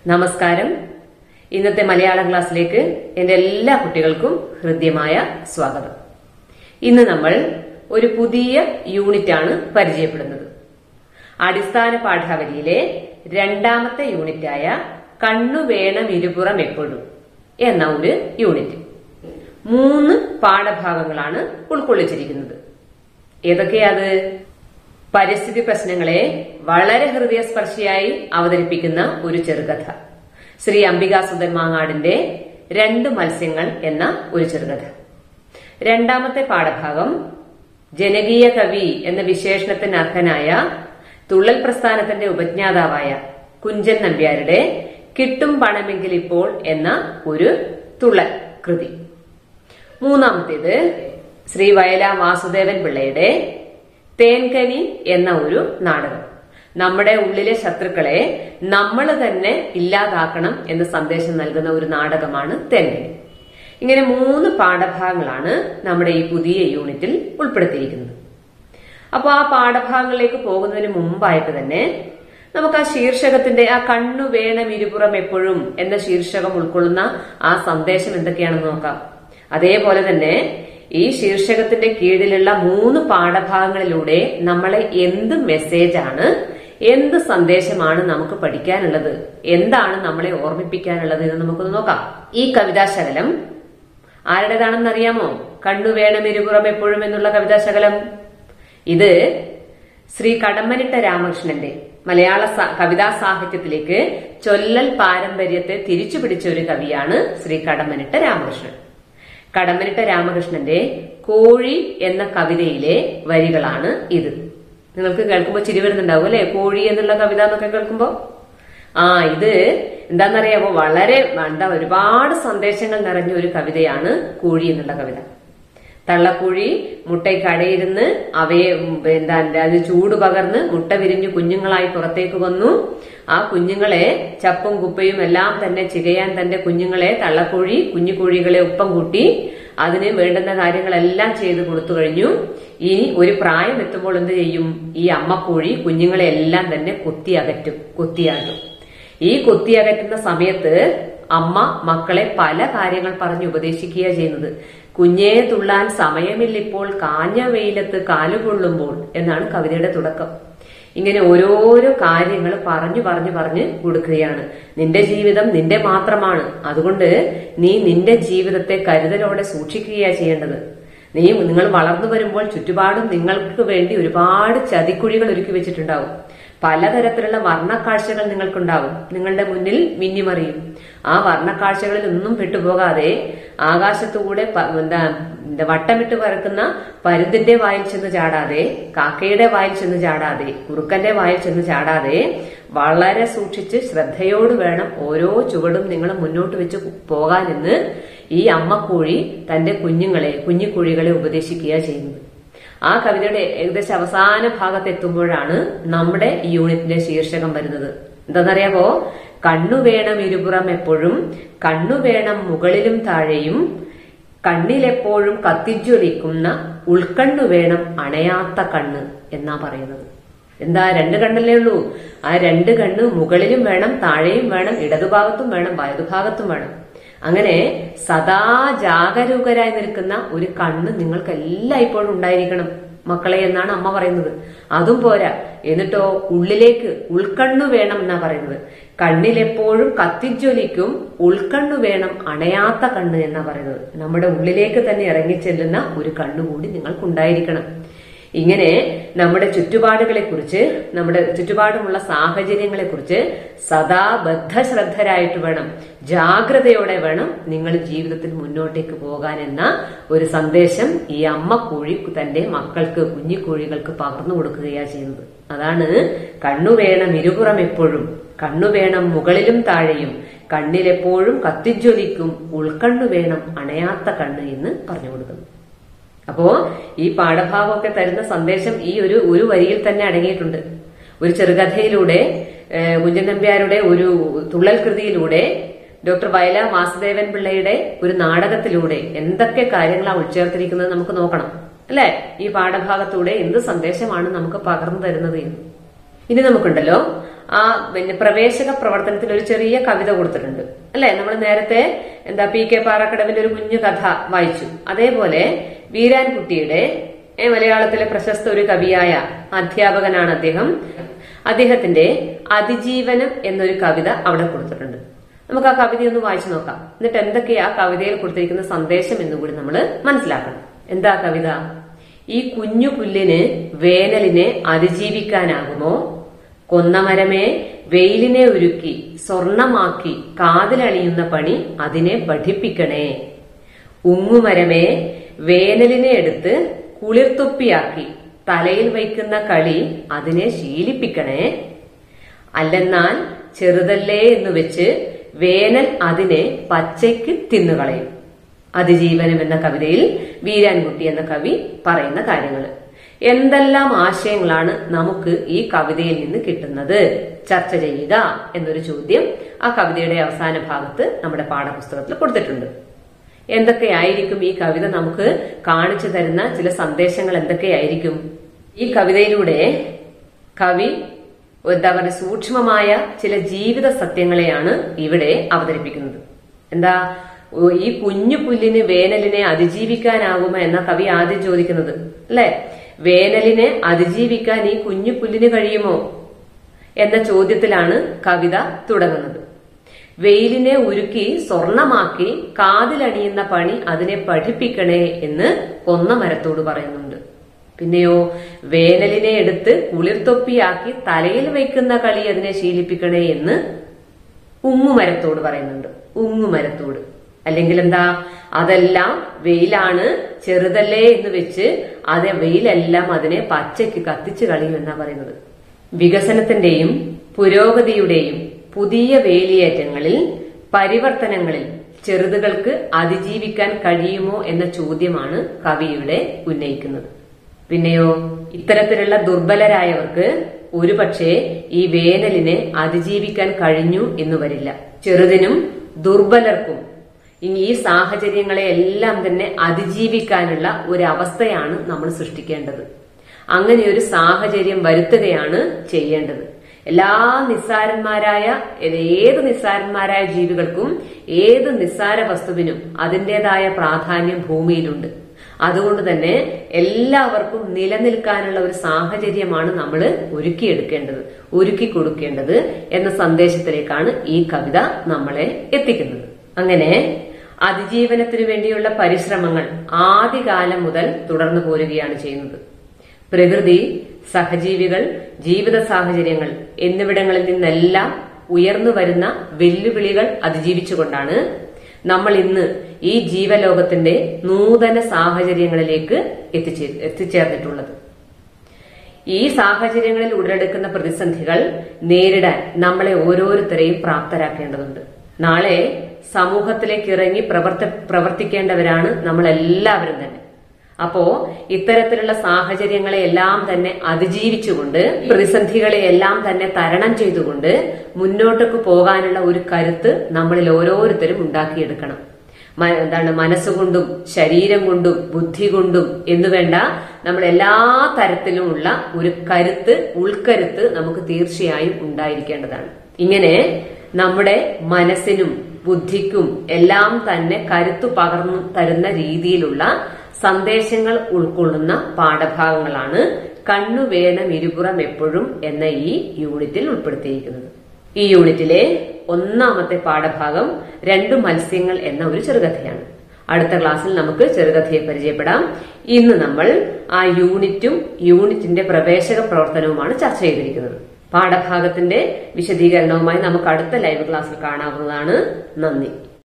നമസ്കാരം ഇന്നത്തെ മലയാളം ക്ലാസ്സിലേക്ക് എന്റെ എല്ലാ കുട്ടികൾക്കും ഹൃദ്യമായ സ്വാഗതം ഇന്ന് നമ്മൾ ഒരു പുതിയ യൂണിറ്റ് ആണ് പരിചയപ്പെടുന്നത് അടിസ്ഥാന പാഠാവലിയിലെ രണ്ടാമത്തെ യൂണിറ്റായ കണ്ണു വേണം ഇരുപുറം എപ്പോഴും എന്ന ഒരു യൂണിറ്റ് മൂന്ന് പാഠഭാഗങ്ങളാണ് ഉൾക്കൊള്ളിച്ചിരിക്കുന്നത് ഏതൊക്കെയാത് പരിസ്ഥിതി പ്രശ്നങ്ങളെ വളരെ ഹൃദയസ്പർശിയായി അവതരിപ്പിക്കുന്ന ഒരു ചെറുകഥ ശ്രീ അംബികാസുന്ദൻ മാങ്ങാടിന്റെ രണ്ട് മത്സ്യങ്ങൾ എന്ന ഒരു ചെറുകഥ രണ്ടാമത്തെ പാഠഭാഗം ജനകീയ കവി എന്ന വിശേഷണത്തിന് അർഹനായ തുള്ളൽ പ്രസ്ഥാനത്തിന്റെ ഉപജ്ഞാതാവായ കുഞ്ചൻ നമ്പ്യാരുടെ കിട്ടും പണമെങ്കിൽ ഇപ്പോൾ എന്ന ഒരു തുള്ളൽ കൃതി മൂന്നാമത്തേത് ശ്രീ വയല വാസുദേവൻ പിള്ളയുടെ തേൻകനി എന്ന ഒരു നാടകം നമ്മുടെ ഉള്ളിലെ ശത്രുക്കളെ നമ്മൾ തന്നെ ഇല്ലാതാക്കണം എന്ന സന്ദേശം നൽകുന്ന ഒരു നാടകമാണ് തേൻകനി ഇങ്ങനെ മൂന്ന് പാഠഭാഗങ്ങളാണ് നമ്മുടെ ഈ പുതിയ യൂണിറ്റിൽ ഉൾപ്പെടുത്തിയിരിക്കുന്നത് അപ്പോൾ ആ പാഠഭാഗങ്ങളിലേക്ക് പോകുന്നതിന് മുമ്പായിട്ട് തന്നെ നമുക്ക് ആ ശീർഷകത്തിന്റെ ആ കണ്ണു വേണം ഇരുപുറം എപ്പോഴും എന്ന ശീർഷകം ഉൾക്കൊള്ളുന്ന ആ സന്ദേശം എന്തൊക്കെയാണെന്ന് നോക്കാം അതേപോലെ തന്നെ ഈ ശീർഷകത്തിന്റെ കീഴിലുള്ള മൂന്ന് പാഠഭാഗങ്ങളിലൂടെ നമ്മളെ എന്ത് മെസ്സേജാണ് എന്ത് സന്ദേശമാണ് നമുക്ക് പഠിക്കാനുള്ളത് എന്താണ് നമ്മളെ ഓർമ്മിപ്പിക്കാനുള്ളത് എന്ന് നമുക്കൊന്ന് നോക്കാം ഈ കവിതാശകലം ആരുടേതാണെന്ന് അറിയാമോ കണ്ണു വേണം ഇരുപുറം എപ്പോഴും എന്നുള്ള കവിതാശകലം ഇത് ശ്രീ കടമ്മനിട്ട രാമകൃഷ്ണന്റെ മലയാള കവിതാ സാഹിത്യത്തിലേക്ക് ചൊല്ലൽ പാരമ്പര്യത്തെ തിരിച്ചു പിടിച്ച ഒരു കവിയാണ് ശ്രീ കടമ്മനിട്ട രാമകൃഷ്ണൻ കടമ്മനിട്ട രാമകൃഷ്ണന്റെ കോഴി എന്ന കവിതയിലെ വരികളാണ് ഇത് നിങ്ങൾക്ക് കേൾക്കുമ്പോൾ ചിരി വരുന്നുണ്ടാവും അല്ലെ കോഴി എന്നുള്ള കവിത എന്നൊക്കെ കേൾക്കുമ്പോ ആ ഇത് എന്താണെന്നറിയാമോ വളരെ എന്താ ഒരുപാട് സന്ദേശങ്ങൾ നിറഞ്ഞ ഒരു കവിതയാണ് കോഴി എന്നുള്ള കവിത തള്ളക്കോഴി മുട്ടയ്ക്കടയിരുന്ന് അവയെ എന്താ അത് ചൂട് പകർന്ന് മുട്ട വിരിഞ്ഞു കുഞ്ഞുങ്ങളായി പുറത്തേക്ക് വന്നു ആ കുഞ്ഞുങ്ങളെ ചപ്പും കുപ്പയും എല്ലാം തന്നെ ചികയാൻ തന്റെ കുഞ്ഞുങ്ങളെ തള്ളക്കോഴി കുഞ്ഞു കോഴികളെ ഒപ്പം കൂട്ടി അതിന് വേണ്ടുന്ന കാര്യങ്ങളെല്ലാം ചെയ്തു കൊടുത്തു കഴിഞ്ഞു ഇനി ഒരു പ്രായം എത്തുമ്പോൾ എന്ത് ചെയ്യും ഈ അമ്മക്കോഴി കുഞ്ഞുങ്ങളെ എല്ലാം തന്നെ കൊത്തി അകറ്റും കൊത്തിയാകും ഈ കൊത്തിയകറ്റുന്ന സമയത്ത് അമ്മ മക്കളെ പല കാര്യങ്ങൾ പറഞ്ഞ് ഉപദേശിക്കുക ചെയ്യുന്നത് കുഞ്ഞേ തുള്ളാൻ സമയമില്ലിപ്പോൾ കാഞ്ഞ വെയിലത്ത് കാലുകൊള്ളുമ്പോൾ എന്നാണ് കവിതയുടെ തുടക്കം ഇങ്ങനെ ഓരോരോ കാര്യങ്ങൾ പറഞ്ഞു പറഞ്ഞു പറഞ്ഞ് കൊടുക്കുകയാണ് നിന്റെ ജീവിതം നിന്റെ മാത്രമാണ് അതുകൊണ്ട് നീ നിന്റെ ജീവിതത്തെ കരുതലോടെ സൂക്ഷിക്കുകയാ ചെയ്യേണ്ടത് നീ നിങ്ങൾ വളർന്നു വരുമ്പോൾ ചുറ്റുപാടും നിങ്ങൾക്ക് വേണ്ടി ഒരുപാട് ചതിക്കുഴികൾ ഒരുക്കി വെച്ചിട്ടുണ്ടാവും പലതരത്തിലുള്ള വർണ്ണക്കാഴ്ചകൾ നിങ്ങൾക്കുണ്ടാവും നിങ്ങളുടെ മുന്നിൽ മിന്നിമറിയും ആ വർണ്ണക്കാഴ്ചകളിൽ ഒന്നും പെട്ടുപോകാതെ ആകാശത്തുകൂടെ എന്താ വട്ടമിട്ട് പറക്കുന്ന പരുന്തിന്റെ വായിൽ ചെന്ന് ചാടാതെ കാക്കയുടെ വായിൽ ചെന്ന് ചാടാതെ കുറുക്കന്റെ വായിൽ ചെന്ന് ചാടാതെ വളരെ സൂക്ഷിച്ച് ശ്രദ്ധയോട് വേണം ഓരോ ചുവടും നിങ്ങൾ മുന്നോട്ട് വെച്ച് പോകാനെന്ന് ഈ അമ്മക്കോഴി തന്റെ കുഞ്ഞുങ്ങളെ കുഞ്ഞിക്കോഴികളെ ഉപദേശിക്കുക ചെയ്യുന്നത് ആ കവിതയുടെ ഏകദേശം അവസാന ഭാഗത്ത് എത്തുമ്പോഴാണ് നമ്മുടെ ഈ യൂണിറ്റിന്റെ ശീർഷകം വരുന്നത് എന്താണെന്നറിയാമോ കണ്ണു വേണം ഇരുപുറം എപ്പോഴും കണ്ണു വേണം മുകളിലും താഴെയും കണ്ണിലെപ്പോഴും കത്തിജ്വലിക്കുന്ന ഉൾക്കണ്ണു വേണം അണയാത്ത കണ്ണ് എന്നാ പറയുന്നത് എന്താ രണ്ട് കണ്ണല്ലേ ഉള്ളൂ ആ രണ്ട് കണ്ണ് മുകളിലും വേണം താഴെയും വേണം ഇടതുഭാഗത്തും വേണം വലതുഭാഗത്തും വേണം അങ്ങനെ സദാ ജാഗരൂകരായി നിൽക്കുന്ന ഒരു കണ്ണ് നിങ്ങൾക്ക് എല്ലായ്പ്പോഴും ഉണ്ടായിരിക്കണം മക്കളെ എന്നാണ് അമ്മ പറയുന്നത് അതും പോരാ എന്നിട്ടോ ഉള്ളിലേക്ക് ഉൾക്കണ്ണു വേണം എന്നാ പറയുന്നത് കണ്ണിലെപ്പോഴും കത്തിജ്വലിക്കും ഉൾക്കണ്ണു വേണം അണയാത്ത കണ്ണ് എന്നാ പറയുന്നത് നമ്മുടെ ഉള്ളിലേക്ക് തന്നെ ഇറങ്ങിച്ചെല്ലുന്ന ഒരു കണ്ണുകൂടി നിങ്ങൾക്കുണ്ടായിരിക്കണം ഇങ്ങനെ നമ്മുടെ ചുറ്റുപാടുകളെ കുറിച്ച് നമ്മുടെ ചുറ്റുപാടുമുള്ള സാഹചര്യങ്ങളെ കുറിച്ച് സദാ ബദ്ധശ്രദ്ധരായിട്ട് വേണം ജാഗ്രതയോടെ വേണം നിങ്ങൾ ജീവിതത്തിൽ മുന്നോട്ടേക്ക് പോകാൻ എന്ന ഒരു സന്ദേശം ഈ അമ്മ കോഴി തന്റെ മക്കൾക്ക് കുഞ്ഞിക്കോഴികൾക്ക് പകർന്നു കൊടുക്കുകയാണ് ചെയ്യുന്നത് അതാണ് കണ്ണു വേണം ഇരുപുറം എപ്പോഴും കണ്ണു വേണം മുകളിലും താഴെയും കണ്ണിലെപ്പോഴും കത്തിജ്വലിക്കും ഉൾക്കണ്ണു വേണം അണയാത്ത കണ്ണ് എന്ന് പറഞ്ഞു കൊടുക്കുന്നു അപ്പോ ഈ പാഠഭാഗമൊക്കെ തരുന്ന സന്ദേശം ഈ ഒരു ഒരു വരിയിൽ തന്നെ അടങ്ങിയിട്ടുണ്ട് ഒരു ചെറുകഥയിലൂടെ കുഞ്ചൻ നമ്പ്യാരുടെ ഒരു തുള്ളൽ കൃതിയിലൂടെ ഡോക്ടർ വയല വാസുദേവൻ പിള്ളയുടെ ഒരു നാടകത്തിലൂടെ എന്തൊക്കെ കാര്യങ്ങളാണ് ഉൾച്ചേർത്തിരിക്കുന്നത് നമുക്ക് നോക്കണം അല്ലെ ഈ പാഠഭാഗത്തൂടെ എന്ത് സന്ദേശമാണ് നമുക്ക് പകർന്നു തരുന്നത് എന്ന് ഇനി നമുക്കുണ്ടല്ലോ ആ പിന്നെ പ്രവേശക പ്രവർത്തനത്തിൽ ഒരു ചെറിയ കവിത കൊടുത്തിട്ടുണ്ട് അല്ലെ നമ്മൾ നേരത്തെ എന്താ പി കെ പാറക്കടവിന്റെ ഒരു കുഞ്ഞു കഥ വായിച്ചു അതേപോലെ വീരാൻകുട്ടിയുടെ ഏ, മലയാളത്തിലെ പ്രശസ്ത ഒരു കവിയായ അധ്യാപകനാണ് അദ്ദേഹം അദ്ദേഹത്തിന്റെ അതിജീവനം എന്നൊരു കവിത അവിടെ കൊടുത്തിട്ടുണ്ട് നമുക്ക് ആ കവിത ഒന്ന് വായിച്ചു നോക്കാം എന്നിട്ട് എന്തൊക്കെയാ ആ കവിതയിൽ കൊടുത്തിരിക്കുന്ന സന്ദേശം എന്നുകൂടി നമ്മൾ മനസ്സിലാക്കണം എന്താ കവിത ഈ കുഞ്ഞു പുല്ലിന് വേനലിനെ അതിജീവിക്കാനാകുമോ കൊന്നമരമേ വെയിലിനെ ഒരുക്കി സ്വർണമാക്കി കാതിലണിയുന്ന പണി അതിനെ പഠിപ്പിക്കണേ ഉങ്ങുമരമേ വേനലിനെ എടുത്ത് കുളിർത്തൊപ്പിയാക്കി തലയിൽ വയ്ക്കുന്ന കളി അതിനെ ശീലിപ്പിക്കണേ അല്ലെന്നാൽ ചെറുതല്ലേ എന്ന് വെച്ച് വേനൽ അതിനെ പച്ചയ്ക്ക് തിന്നുകളയും അതിജീവനം എന്ന കവിതയിൽ വീരാൻകുട്ടി എന്ന കവി പറയുന്ന കാര്യങ്ങൾ എന്തെല്ലാം ആശയങ്ങളാണ് നമുക്ക് ഈ കവിതയിൽ നിന്ന് കിട്ടുന്നത് ചർച്ച ചെയ്യുക എന്നൊരു ചോദ്യം ആ കവിതയുടെ അവസാന ഭാഗത്ത് നമ്മുടെ പാഠപുസ്തകത്തിൽ കൊടുത്തിട്ടുണ്ട് എന്തൊക്കെയായിരിക്കും ഈ കവിത നമുക്ക് കാണിച്ചു തരുന്ന ചില സന്ദേശങ്ങൾ എന്തൊക്കെയായിരിക്കും ഈ കവിതയിലൂടെ കവി എന്താ പറയുക സൂക്ഷ്മമായ ചില ജീവിത സത്യങ്ങളെയാണ് ഇവിടെ അവതരിപ്പിക്കുന്നത് എന്താ ഓ, ഈ കുഞ്ഞു പുല്ലിന് വേനലിനെ അതിജീവിക്കാനാകുമോ എന്ന കവി ആദ്യം ചോദിക്കുന്നത് അല്ലെ വേനലിനെ അതിജീവിക്കാൻ ഈ കുഞ്ഞു പുല്ലിന് കഴിയുമോ എന്ന ചോദ്യത്തിലാണ് കവിത തുടങ്ങുന്നത് വെയിലിനെ ഉരുക്കി സ്വർണമാക്കി കാതിലണിയുന്ന പണി അതിനെ പഠിപ്പിക്കണേ എന്ന് കൊന്ന മരത്തോട് പറയുന്നുണ്ട് പിന്നെയോ വേനലിനെ എടുത്ത് കുളിർത്തൊപ്പിയാക്കി തലയിൽ വയ്ക്കുന്ന കളി അതിനെ ശീലിപ്പിക്കണേ എന്ന് ഉങ്ങുമരത്തോട് പറയുന്നുണ്ട് ഉങ്ങുമരത്തോട് അല്ലെങ്കിൽ എന്താ അതെല്ലാം വെയിലാണ് ചെറുതല്ലേ എന്ന് വെച്ച് അത് വെയിലെല്ലാം അതിനെ പച്ചയ്ക്ക് കത്തിച്ച് കളയും എന്നാ പറയുന്നത് വികസനത്തിന്റെയും പുരോഗതിയുടെയും പുതിയ വേലിയേറ്റങ്ങളിൽ പരിവർത്തനങ്ങളിൽ ചെറുതുകൾക്ക് അതിജീവിക്കാൻ കഴിയുമോ എന്ന ചോദ്യമാണ് കവിയുടെ ഉന്നയിക്കുന്നത് പിന്നെയോ ഇത്തരത്തിലുള്ള ദുർബലരായവർക്ക് ഒരുപക്ഷെ ഈ വേനലിനെ അതിജീവിക്കാൻ കഴിഞ്ഞു എന്ന് വരില്ല ചെറുതിനും ദുർബലർക്കും ഇനി ഈ സാഹചര്യങ്ങളെ എല്ലാം തന്നെ അതിജീവിക്കാനുള്ള ഒരു അവസ്ഥയാണ് നമ്മൾ സൃഷ്ടിക്കേണ്ടത് അങ്ങനെ ഒരു സാഹചര്യം വരുത്തുകയാണ് ചെയ്യേണ്ടത് എല്ലാ നിസ്സാരന്മാരായ ഏത് നിസ്സാരന്മാരായ ജീവികൾക്കും ഏത് നിസ്സാര വസ്തുവിനും അതിൻ്റെതായ പ്രാധാന്യം ഭൂമിയിലുണ്ട് അതുകൊണ്ട് തന്നെ എല്ലാവർക്കും നിലനിൽക്കാനുള്ള ഒരു സാഹചര്യമാണ് നമ്മൾ ഒരുക്കിയെടുക്കേണ്ടത് ഒരുക്കി കൊടുക്കേണ്ടത് എന്ന സന്ദേശത്തിലേക്കാണ് ഈ കവിത നമ്മളെ എത്തിക്കുന്നത് അങ്ങനെ അതിജീവനത്തിനു വേണ്ടിയുള്ള പരിശ്രമങ്ങൾ ആദ്യകാലം മുതൽ തുടർന്നു പോരുകയാണ് ചെയ്യുന്നത് പ്രകൃതി സഹജീവികൾ ജീവിത സാഹചര്യങ്ങൾ എന്നിവിടങ്ങളിൽ നിന്നെല്ലാം ഉയർന്നു വരുന്ന വെല്ലുവിളികൾ അതിജീവിച്ചുകൊണ്ടാണ് നമ്മൾ ഇന്ന് ഈ ജീവലോകത്തിന്റെ നൂതന സാഹചര്യങ്ങളിലേക്ക് എത്തിച്ചേ എത്തിച്ചേർന്നിട്ടുള്ളത് ഈ സാഹചര്യങ്ങളിൽ ഉടലെടുക്കുന്ന പ്രതിസന്ധികൾ നേരിടാൻ നമ്മളെ ഓരോരുത്തരെയും പ്രാപ്തരാക്കേണ്ടതുണ്ട് നാളെ സമൂഹത്തിലേക്ക് ഇറങ്ങി പ്രവർത്ത പ്രവർത്തിക്കേണ്ടവരാണ് നമ്മൾ എല്ലാവരും തന്നെ അപ്പോ ഇത്തരത്തിലുള്ള സാഹചര്യങ്ങളെ എല്ലാം തന്നെ അതിജീവിച്ചുകൊണ്ട് പ്രതിസന്ധികളെ എല്ലാം തന്നെ തരണം ചെയ്തുകൊണ്ട് മുന്നോട്ടേക്ക് പോകാനുള്ള ഒരു കരുത്ത് നമ്മളിൽ ഓരോരുത്തരും ഉണ്ടാക്കിയെടുക്കണം മ- എന്താണ് മനസ്സുകൊണ്ടും ശരീരം കൊണ്ടും ബുദ്ധി കൊണ്ടും എന്നുവേണ്ട നമ്മൾ എല്ലാ തരത്തിലുമുള്ള ഒരു കരുത്ത് ഉൾക്കരുത്ത് നമുക്ക് തീർച്ചയായും ഉണ്ടായിരിക്കേണ്ടതാണ് ഇങ്ങനെ നമ്മുടെ മനസ്സിനും ബുദ്ധിക്കും എല്ലാം തന്നെ കരുത്തു പകർന്നു തരുന്ന രീതിയിലുള്ള സന്ദേശങ്ങൾ ഉൾക്കൊള്ളുന്ന പാഠഭാഗങ്ങളാണ് കണ്ണു വേണം ഇരുപുറം എപ്പോഴും എന്ന ഈ യൂണിറ്റിൽ ഉൾപ്പെടുത്തിയിരിക്കുന്നത് ഈ യൂണിറ്റിലെ ഒന്നാമത്തെ പാഠഭാഗം രണ്ടു മത്സ്യങ്ങൾ എന്ന ഒരു ചെറുകഥയാണ് അടുത്ത ക്ലാസ്സിൽ നമുക്ക് ചെറുകഥയെ പരിചയപ്പെടാം ഇന്ന് നമ്മൾ ആ യൂണിറ്റും യൂണിറ്റിന്റെ പ്രവേശക പ്രവർത്തനവുമാണ് ചർച്ച ചെയ്തിരിക്കുന്നത് പാഠഭാഗത്തിന്റെ വിശദീകരണവുമായി നമുക്ക് അടുത്ത ലൈവ് ക്ലാസ്സിൽ കാണാവുന്നതാണ് നന്ദി